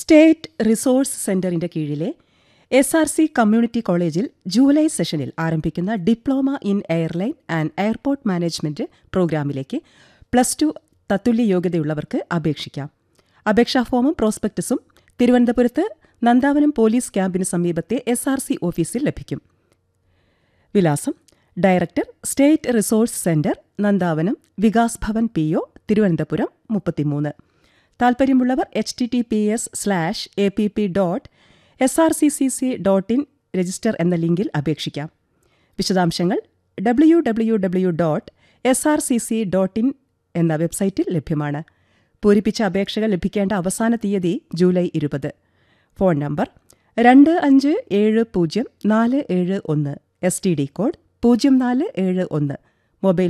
state resource സെന്ററിന്റെ കീഴിലെ S R C community കോളേജിൽ ജൂലൈ സെഷനിൽ ആരംഭിക്കുന്ന diploma in airline and airport management പ്രോഗ്രാമിലേക്ക് പ്ലസ് ടു തത്തുല്യ യോഗ്യതയുള്ളവർക്ക് അപേക്ഷിക്കാം അപേക്ഷാ ഫോമും പ്രോസ്പെക്ടസും തിരുവനന്തപുരത്ത് നന്ദാവനം പോലീസ് ക്യാമ്പിന് സമീപത്തെ എസ് ആർ സി ഓഫീസിൽ ലഭിക്കും വിലാസം director state resource centre Nandavanam Vikas Bhavan P O Thiruvananthapuram മുപ്പത്തിമൂന്ന് താൽപ്പര്യമുള്ളവർ H T T P S slash A P P dot S R C C C dot in register എന്ന ലിങ്കിൽ അപേക്ഷിക്കാം വിശദാംശങ്ങൾ W W W dot S R C C dot dot in വെബ്സൈറ്റിൽ ലഭ്യമാണ് പൂരിപ്പിച്ച അപേക്ഷകൾ ലഭിക്കേണ്ട അവസാന തീയതി ജൂലൈ ഇരുപത് ഫോൺ നമ്പർ രണ്ട് അഞ്ച് ഏഴ് പൂജ്യം നാല് ഏഴ് ഒന്ന് എസ് ടി ഡി കോഡ് പൂജ്യം നാല് ഏഴ് ഒന്ന് മൊബൈൽ